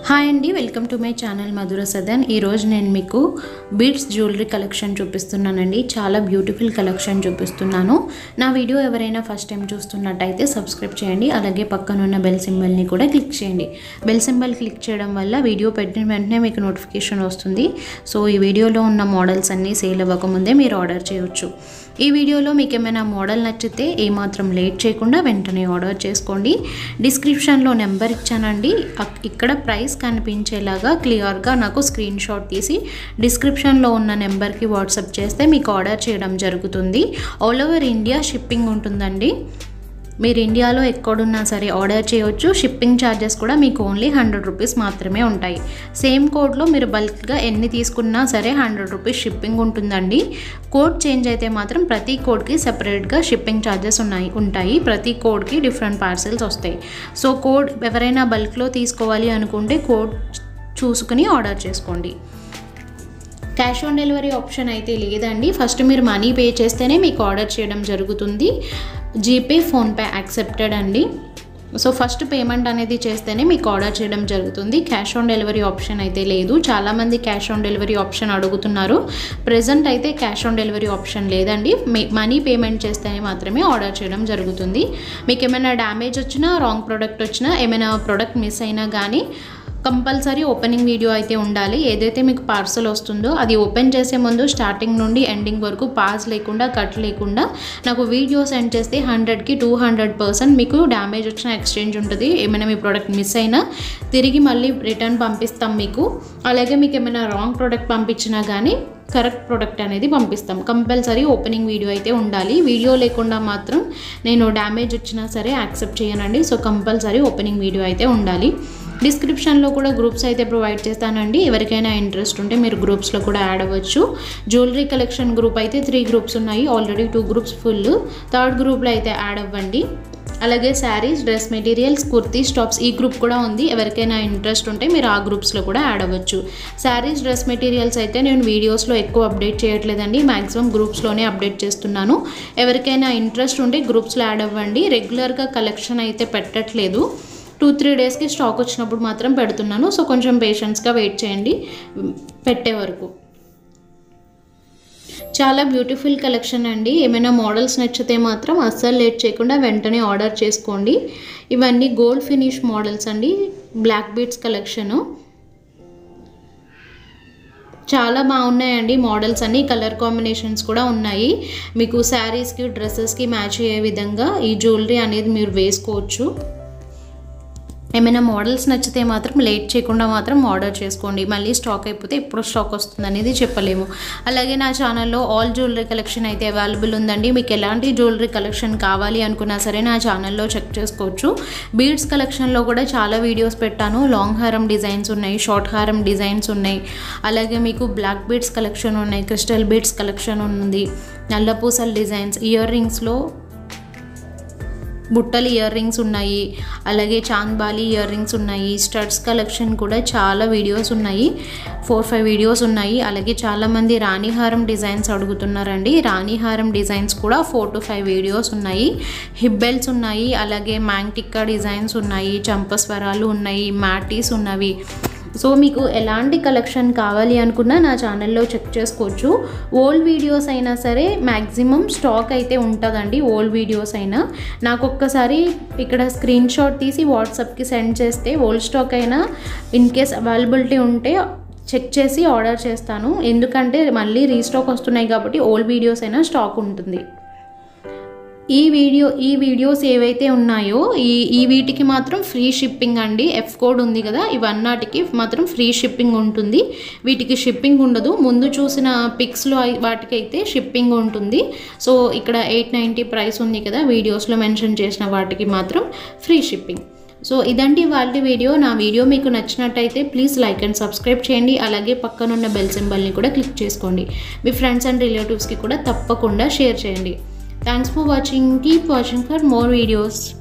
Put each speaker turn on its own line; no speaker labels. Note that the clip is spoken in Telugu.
హాయ్ అండి welcome to my channel Madhura Sadan ఈరోజు నేను మీకు బీడ్స్ జ్యువెలరీ కలెక్షన్ చూపిస్తున్నానండి చాలా బ్యూటిఫుల్ కలెక్షన్ చూపిస్తున్నాను నా వీడియో ఎవరైనా ఫస్ట్ టైం చూస్తున్నట్టయితే సబ్స్క్రైబ్ చేయండి అలాగే పక్కన ఉన్న బెల్ సింబల్ని కూడా క్లిక్ చేయండి బెల్ సింబల్ క్లిక్ చేయడం వల్ల వీడియో పెట్టిన వెంటనే మీకు నోటిఫికేషన్ వస్తుంది సో ఈ వీడియోలో ఉన్న మోడల్స్ అన్నీ సేల్ అవ్వకముందే మీరు ఆర్డర్ చేయొచ్చు ఈ వీడియోలో మీకు ఏమైనా మోడల్ నచ్చితే ఏమాత్రం లేట్ చేయకుండా వెంటనే ఆర్డర్ చేసుకోండి డిస్క్రిప్షన్లో నెంబర్ ఇచ్చానండి అక్- ఇక్కడ ప్రైస్ కనిపించేలాగా క్లియర్గా నాకు స్క్రీన్ షాట్ తీసి డిస్క్రిప్షన్లో ఉన్న నెంబర్కి వాట్సాప్ చేస్తే మీకు ఆర్డర్ చేయడం జరుగుతుంది ఆల్ ఓవర్ ఇండియా షిప్పింగ్ ఉంటుందండి మీరు ఇండియాలో ఎక్కడున్నా సరే ఆర్డర్ చేయొచ్చు షిప్పింగ్ ఛార్జెస్ కూడా మీకు ఓన్లీ హండ్రెడ్ రూపీస్ మాత్రమే ఉంటాయి సేమ్ కోడ్లో మీరు బల్క్గా ఎన్ని తీసుకున్నా సరే హండ్రెడ్ రూపీస్ షిప్పింగ్ ఉంటుందండి కోడ్ చేంజ్ అయితే మాత్రం ప్రతి కోడ్కి సెపరేట్గా షిప్పింగ్ ఛార్జెస్ ఉన్నాయి ఉంటాయి ప్రతి కోడ్కి డిఫరెంట్ పార్సెల్స్ వస్తాయి సో కోడ్ ఎవరైనా బల్క్లో తీసుకోవాలి అనుకుంటే కోడ్ చూసుకుని ఆర్డర్ చేసుకోండి క్యాష్ ఆన్ డెలివరీ ఆప్షన్ అయితే లేదండి ఫస్ట్ మీరు మనీ పే చేస్తేనే మీకు ఆర్డర్ చేయడం జరుగుతుంది జీపే ఫోన్పే యాక్సెప్టెడ్ అండి సో ఫస్ట్ పేమెంట్ అనేది చేస్తేనే మీకు ఆర్డర్ చేయడం జరుగుతుంది క్యాష్ ఆన్ డెలివరీ ఆప్షన్ అయితే లేదు చాలామంది క్యాష్ ఆన్ డెలివరీ ఆప్షన్ అడుగుతున్నారు ప్రజెంట్ అయితే క్యాష్ ఆన్ డెలివరీ ఆప్షన్ లేదండి మనీ పేమెంట్ చేస్తేనే మాత్రమే ఆర్డర్ చేయడం జరుగుతుంది మీకు ఏమైనా డ్యామేజ్ వచ్చినా రాంగ్ ప్రోడక్ట్ వచ్చినా ఏమైనా ప్రోడక్ట్ మిస్ అయినా కానీ కంపల్సరీ ఓపెనింగ్ వీడియో అయితే ఉండాలి ఏదైతే మీకు పార్సల్ వస్తుందో అది ఓపెన్ చేసే ముందు స్టార్టింగ్ నుండి ఎండింగ్ వరకు పాస్ లేకుండా కట్ లేకుండా నాకు వీడియో సెండ్ చేస్తే హండ్రెడ్కి టూ హండ్రెడ్ పర్సెంట్ మీకు డ్యామేజ్ వచ్చిన ఎక్స్చేంజ్ ఉంటుంది ఏమైనా మీ ప్రోడక్ట్ మిస్ అయినా తిరిగి మళ్ళీ రిటర్న్ పంపిస్తాం మీకు అలాగే మీకు ఏమైనా రాంగ్ ప్రోడక్ట్ పంపించినా కానీ కరెక్ట్ ప్రోడక్ట్ అనేది పంపిస్తాం కంపల్సరీ ఓపెనింగ్ వీడియో అయితే ఉండాలి వీడియో లేకుండా మాత్రం నేను డ్యామేజ్ వచ్చినా సరే యాక్సెప్ట్ చేయనండి సో కంపల్సరీ ఓపెనింగ్ వీడియో అయితే ఉండాలి డిస్క్రిప్షన్లో కూడా గ్రూప్స్ అయితే ప్రొవైడ్ చేస్తానండి ఎవరికైనా ఇంట్రెస్ట్ ఉంటే మీరు గ్రూప్స్లో కూడా యాడ్ అవ్వచ్చు జ్యువెలరీ కలెక్షన్ గ్రూప్ అయితే త్రీ గ్రూప్స్ ఉన్నాయి already two groups full third గ్రూప్లో అయితే యాడ్ అవ్వండి అలాగే saris dress materials kurtis tops ఈ గ్రూప్ కూడా ఉంది ఎవరికైనా ఇంట్రెస్ట్ ఉంటే మీరు ఆ గ్రూప్స్లో కూడా యాడ్ అవ్వచ్చు శారీస్ డ్రెస్ మెటీరియల్స్ అయితే నేను వీడియోస్లో ఎక్కువ అప్డేట్ చేయట్లేదండి మ్యాక్సిమం గ్రూప్స్లోనే అప్డేట్ చేస్తున్నాను ఎవరికైనా ఇంట్రెస్ట్ ఉంటే గ్రూప్స్లో యాడ్ అవ్వండి రెగ్యులర్గా కలెక్షన్ అయితే పెట్టట్లేదు టూ త్రీ డేస్కి స్టాక్ వచ్చినప్పుడు మాత్రం పెడుతున్నాను సో కొంచెం పేషెన్స్గా వెయిట్ చేయండి పెట్టే వరకు చాలా బ్యూటిఫుల్ కలెక్షన్ అండి ఏమైనా మోడల్స్ నచ్చితే మాత్రం అస్సలు లేట్ చేయకుండా వెంటనే ఆర్డర్ చేసుకోండి ఇవన్నీ గోల్డ్ ఫినిష్ మోడల్స్ అండి బ్లాక్ బీట్స్ కలెక్షను చాలా బాగున్నాయండి మోడల్స్ అన్ని కలర్ కాంబినేషన్స్ కూడా ఉన్నాయి మీకు శారీస్కి డ్రెస్సెస్కి మ్యాచ్ అయ్యే విధంగా ఈ జ్యువెలరీ అనేది మీరు వేసుకోవచ్చు ఏమైనా మోడల్స్ నచ్చితే మాత్రం లేట్ చేయకుండా మాత్రం ఆర్డర్ చేసుకోండి మళ్ళీ స్టాక్ అయిపోతే ఎప్పుడు స్టాక్ వస్తుంది అనేది చెప్పలేము అలాగే నా ఛానల్లో ఆల్ జ్యువెలరీ కలెక్షన్ అయితే అవైలబుల్ ఉందండి మీకు ఎలాంటి జ్యువెలరీ కలెక్షన్ కావాలి అనుకున్నా సరే నా ఛానల్లో చెక్ చేసుకోవచ్చు బీడ్స్ కలెక్షన్లో కూడా చాలా వీడియోస్ పెట్టాను లాంగ్ హారం డిజైన్స్ ఉన్నాయి షార్ట్ హారం డిజైన్స్ ఉన్నాయి అలాగే మీకు బ్లాక్ బీడ్స్ కలెక్షన్ ఉన్నాయి క్రిస్టల్ బీడ్స్ కలెక్షన్ ఉంది నల్లపూసల డిజైన్స్ ఇయర్ రింగ్స్లో బుట్టలు ఇయర్ రింగ్స్ ఉన్నాయి అలాగే చాంద్బాలి ఇయర్ రింగ్స్ ఉన్నాయి స్టడ్స్ కలెక్షన్ కూడా చాలా వీడియోస్ ఉన్నాయి ఫోర్ ఫైవ్ వీడియోస్ ఉన్నాయి అలాగే చాలామంది రాణిహారం డిజైన్స్ అడుగుతున్నారండి రాణిహారం డిజైన్స్ కూడా ఫోర్ టు ఫైవ్ వీడియోస్ ఉన్నాయి హిబ్బెల్స్ ఉన్నాయి అలాగే మ్యాంగ్ టిక్కా డిజైన్స్ ఉన్నాయి చంపస్వరాలు ఉన్నాయి మ్యాటీస్ ఉన్నవి సో మీకు ఎలాంటి కలెక్షన్ కావాలి అనుకున్నా నా ఛానల్లో చెక్ చేసుకోవచ్చు ఓల్డ్ వీడియోస్ అయినా సరే మ్యాక్సిమం స్టాక్ అయితే ఉంటుందండి ఓల్డ్ వీడియోస్ అయినా నాకు ఒక్కసారి ఇక్కడ స్క్రీన్ షాట్ తీసి వాట్సాప్కి సెండ్ చేస్తే ఓల్డ్ స్టాక్ అయినా ఇన్ కేస్ అవైలబిలిటీ ఉంటే చెక్ చేసి ఆర్డర్ చేస్తాను ఎందుకంటే మళ్ళీ రీస్టాక్ వస్తున్నాయి కాబట్టి ఓల్డ్ వీడియోస్ అయినా స్టాక్ ఉంటుంది ఈ వీడియో ఈ వీడియోస్ ఏవైతే ఉన్నాయో ఈ ఈ వీటికి మాత్రం ఫ్రీ షిప్పింగ్ అండి ఎఫ్ కోడ్ ఉంది కదా ఇవన్నాటికి మాత్రం ఫ్రీ షిప్పింగ్ ఉంటుంది వీటికి షిప్పింగ్ ఉండదు ముందు చూసిన పిక్స్లో వాటికైతే షిప్పింగ్ ఉంటుంది సో ఇక్కడ ఎయిట్ నైంటీ ప్రైస్ ఉంది కదా వీడియోస్లో మెన్షన్ చేసిన వాటికి మాత్రం ఫ్రీ షిప్పింగ్ సో ఇదండి వాళ్ళ వీడియో నా వీడియో మీకు నచ్చినట్టయితే ప్లీజ్ లైక్ అండ్ సబ్స్క్రైబ్ చేయండి అలాగే పక్కనున్న బెల్ సింబల్ని కూడా క్లిక్ చేసుకోండి మీ ఫ్రెండ్స్ అండ్ రిలేటివ్స్కి కూడా తప్పకుండా షేర్ చేయండి thanks for watching keep watching for more videos